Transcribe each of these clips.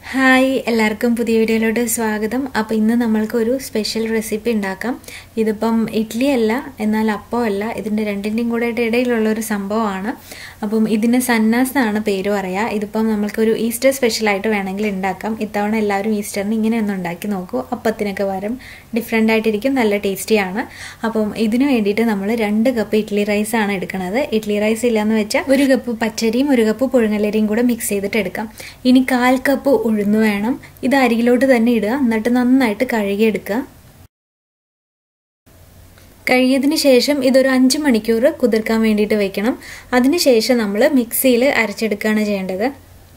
hi എല്ലാവർക്കും പുതിയ വീഡിയോയിലോട്ട് സ്വാഗതം അപ്പോൾ ഇന്ന് നമ്മൾക്ക് ഒരു സ്പെഷ്യൽ റെസിപ്പി ഉണ്ടാക്കാം ഇതിപ്പം ഇഡ്ഡലി അല്ല എന്നാൽ അപ്പമല്ല ഇതിൻ്റെ രണ്ടിൻ്റെയും കൂടെ ഇടയിലുള്ള ഒരു സംഭവമാണ് അപ്പം ഇതിന് സന്നാസ് എന്നാണ് പേര് പറയുക ഇതിപ്പം നമ്മൾക്കൊരു ഈസ്റ്റർ സ്പെഷ്യലായിട്ട് വേണമെങ്കിൽ ഉണ്ടാക്കാം ഇത്തവണ എല്ലാവരും ഈസ്റ്ററിന് ഇങ്ങനെ ഒന്ന് ഉണ്ടാക്കി നോക്കൂ അപ്പത്തിനൊക്കെ വരും ഡിഫറെൻ്റ് ആയിട്ടിരിക്കും നല്ല ടേസ്റ്റിയാണ് അപ്പം ഇതിന് വേണ്ടിയിട്ട് നമ്മൾ രണ്ട് കപ്പ് ഇഡ്ഡലി റൈസ് ആണ് എടുക്കുന്നത് ഇഡ്ഡലി റൈസ് ഇല്ലയെന്ന് വെച്ചാൽ ഒരു കപ്പ് പച്ചരിയും ഒരു കപ്പ് പുഴുങ്ങലരിയും കൂടെ മിക്സ് ചെയ്തിട്ട് എടുക്കാം ഇനി കാൽ കപ്പ് ഉഴുന്ന് വേണം ഇത് അരികിലോട്ട് തന്നെ ഇടുക എന്നിട്ട് നന്നായിട്ട് കഴുകിയെടുക്കുക കഴുകിയതിന് ശേഷം ഇതൊരു അഞ്ച് മണിക്കൂർ കുതിർക്കാൻ വേണ്ടിയിട്ട് വെക്കണം അതിനുശേഷം നമ്മൾ മിക്സിയിൽ അരച്ചെടുക്കുകയാണ് ചെയ്യേണ്ടത്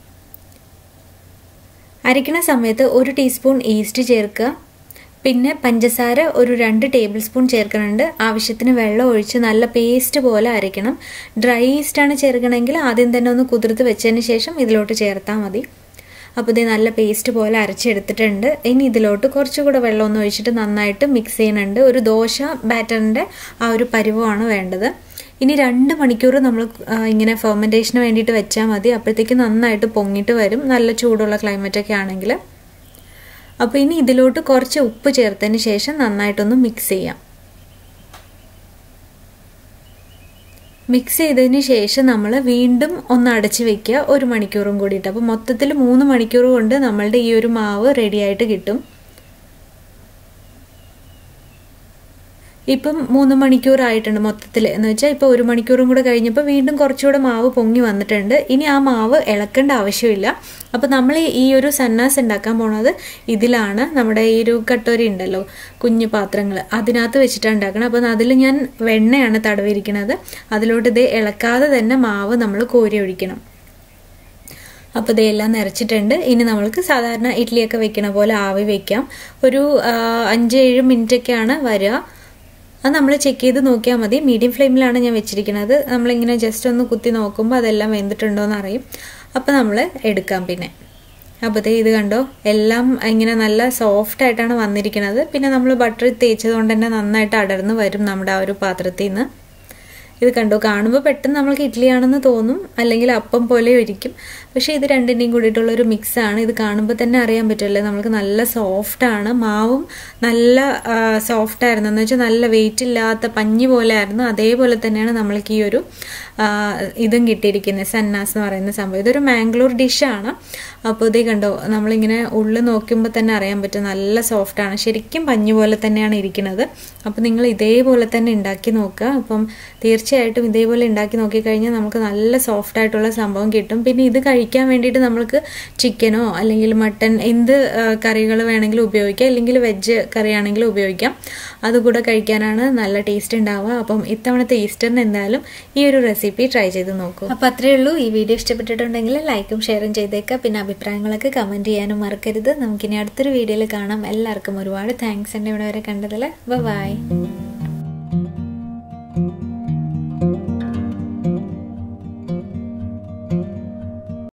അരയ്ക്കണ സമയത്ത് ഒരു ടീസ്പൂൺ ഈസ്റ്റ് ചേർക്കുക പിന്നെ പഞ്ചസാര ഒരു രണ്ട് ടേബിൾ സ്പൂൺ ചേർക്കുന്നുണ്ട് ആവശ്യത്തിന് വെള്ളം ഒഴിച്ച് നല്ല പേസ്റ്റ് പോലെ അരയ്ക്കണം ഡ്രൈ ഈസ്റ്റാണ് ചേർക്കണമെങ്കിൽ ആദ്യം തന്നെ ഒന്ന് കുതിർത്ത് വെച്ചതിന് ശേഷം ഇതിലോട്ട് ചേർത്താൽ മതി അപ്പോൾ ഇത് നല്ല പേസ്റ്റ് പോലെ അരച്ചെടുത്തിട്ടുണ്ട് ഇനി ഇതിലോട്ട് കുറച്ചുകൂടെ വെള്ളം ഒന്ന് ഒഴിച്ചിട്ട് നന്നായിട്ട് മിക്സ് ചെയ്യുന്നുണ്ട് ഒരു ദോശ ബാറ്ററിൻ്റെ ആ ഒരു പരുവമാണ് വേണ്ടത് ഇനി രണ്ട് മണിക്കൂർ നമ്മൾ ഇങ്ങനെ ഫെർമെൻറ്റേഷന് വേണ്ടിയിട്ട് വെച്ചാൽ മതി അപ്പോഴത്തേക്ക് നന്നായിട്ട് പൊങ്ങിയിട്ട് വരും നല്ല ചൂടുള്ള ക്ലൈമറ്റൊക്കെ ആണെങ്കിൽ അപ്പോൾ ഇനി ഇതിലോട്ട് കുറച്ച് ഉപ്പ് ചേർത്തതിന് ശേഷം നന്നായിട്ടൊന്ന് മിക്സ് ചെയ്യാം മിക്സ് ചെയ്തതിന് ശേഷം നമ്മൾ വീണ്ടും ഒന്ന് അടച്ച് വെക്കുക ഒരു മണിക്കൂറും കൂടിയിട്ട് അപ്പോൾ മൊത്തത്തിൽ മൂന്ന് മണിക്കൂർ കൊണ്ട് നമ്മളുടെ ഈ ഒരു മാവ് റെഡിയായിട്ട് കിട്ടും ഇപ്പം മൂന്ന് മണിക്കൂർ ആയിട്ടുണ്ട് മൊത്തത്തിൽ എന്ന് വെച്ചാൽ ഇപ്പോൾ ഒരു മണിക്കൂറും കൂടെ കഴിഞ്ഞപ്പോൾ വീണ്ടും കുറച്ചുകൂടെ മാവ് പൊങ്ങി വന്നിട്ടുണ്ട് ഇനി ആ മാവ് ഇളക്കേണ്ട ആവശ്യമില്ല അപ്പോൾ നമ്മൾ ഈ ഒരു സന്നാസ് ഉണ്ടാക്കാൻ പോണത് ഇതിലാണ് നമ്മുടെ ഈ ഒരു കട്ടോരി ഉണ്ടല്ലോ കുഞ്ഞു പാത്രങ്ങൾ അതിനകത്ത് വെച്ചിട്ടാണ് ഉണ്ടാക്കണം അപ്പോൾ അതിൽ ഞാൻ വെണ്ണയാണ് തടവിരിക്കുന്നത് അതിലോട്ട് ഇത് ഇളക്കാതെ തന്നെ മാവ് നമ്മൾ കോരി ഒഴിക്കണം അപ്പോൾ ഇതെല്ലാം നിറച്ചിട്ടുണ്ട് ഇനി നമ്മൾക്ക് സാധാരണ ഇഡ്ഡലിയൊക്കെ വെക്കണ പോലെ ആവി വെക്കാം ഒരു അഞ്ച് ഏഴ് മിനിറ്റൊക്കെയാണ് വരിക അത് നമ്മൾ ചെക്ക് ചെയ്ത് നോക്കിയാൽ മതി മീഡിയം ഫ്ലെയിമിലാണ് ഞാൻ വെച്ചിരിക്കുന്നത് നമ്മളിങ്ങനെ ജസ്റ്റ് ഒന്ന് കുത്തി നോക്കുമ്പോൾ അതെല്ലാം വെന്തിട്ടുണ്ടോ എന്ന് അറിയും അപ്പോൾ നമ്മൾ എടുക്കാം പിന്നെ അപ്പോൾ ഇത് കണ്ടോ എല്ലാം ഇങ്ങനെ നല്ല സോഫ്റ്റ് ആയിട്ടാണ് വന്നിരിക്കുന്നത് പിന്നെ നമ്മൾ ബട്ടർ തേച്ചതുകൊണ്ട് തന്നെ നന്നായിട്ട് അടർന്ന് വരും നമ്മുടെ ആ ഒരു പാത്രത്തിൽ നിന്ന് ഇത് കണ്ടോ കാണുമ്പോൾ പെട്ടെന്ന് നമ്മൾക്ക് ഇഡ്ഡലിയാണെന്ന് തോന്നും അല്ലെങ്കിൽ അപ്പം പോലെ ഇരിക്കും പക്ഷേ ഇത് രണ്ടിൻ്റെയും കൂടിയിട്ടുള്ള ഒരു മിക്സാണ് ഇത് കാണുമ്പോൾ തന്നെ അറിയാൻ പറ്റുമല്ലേ നമ്മൾക്ക് നല്ല സോഫ്റ്റാണ് മാവും നല്ല സോഫ്റ്റ് ആയിരുന്നു എന്ന് വെച്ചാൽ നല്ല വെയിറ്റ് ഇല്ലാത്ത പഞ്ഞി പോലെ ആയിരുന്നു അതേപോലെ തന്നെയാണ് നമ്മൾക്ക് ഈ ഒരു ഇതും കിട്ടിയിരിക്കുന്നത് സന്നാസ് എന്ന് പറയുന്ന സംഭവം ഇതൊരു മാംഗ്ലൂർ ഡിഷാണ് അപ്പോൾ ഇത് കണ്ടോ നമ്മളിങ്ങനെ ഉള്ളിൽ നോക്കുമ്പോൾ തന്നെ അറിയാൻ പറ്റും നല്ല സോഫ്റ്റാണ് ശരിക്കും പഞ്ഞി പോലെ തന്നെയാണ് ഇരിക്കുന്നത് അപ്പോൾ നിങ്ങൾ ഇതേപോലെ തന്നെ ഉണ്ടാക്കി നോക്കുക അപ്പം തീർച്ചയായിട്ടും ഇതേപോലെ ഉണ്ടാക്കി നോക്കിക്കഴിഞ്ഞാൽ നമുക്ക് നല്ല സോഫ്റ്റ് ആയിട്ടുള്ള സംഭവം കിട്ടും പിന്നെ ഇത് കഴിക്കാൻ വേണ്ടിയിട്ട് നമ്മൾക്ക് ചിക്കനോ അല്ലെങ്കിൽ മട്ടൻ എന്ത് കറികൾ വേണമെങ്കിലും ഉപയോഗിക്കാം അല്ലെങ്കിൽ വെജ് കറിയാണെങ്കിലും ഉപയോഗിക്കാം അതുകൂടെ കഴിക്കാനാണ് നല്ല ടേസ്റ്റ് ഉണ്ടാവുക അപ്പം ഇത്തവണത്തെ ഈസ്റ്ററിന് എന്തായാലും ഈ ഒരു റെസിപ്പി ട്രൈ ചെയ്ത് നോക്കൂ അപ്പോൾ അത്രയേ ഉള്ളൂ ഈ വീഡിയോ ഇഷ്ടപ്പെട്ടിട്ടുണ്ടെങ്കിൽ ലൈക്കും ഷെയറും ചെയ്തേക്കുക പിന്നെ അഭിപ്രായങ്ങളൊക്കെ കമൻറ്റ് ചെയ്യാനും മറക്കരുത് നമുക്കിനി അടുത്തൊരു വീഡിയോയിൽ കാണാം എല്ലാവർക്കും ഒരുപാട് താങ്ക്സ് ഉണ്ട് ഇവിടെ വരെ കണ്ടതിൽ ബൈ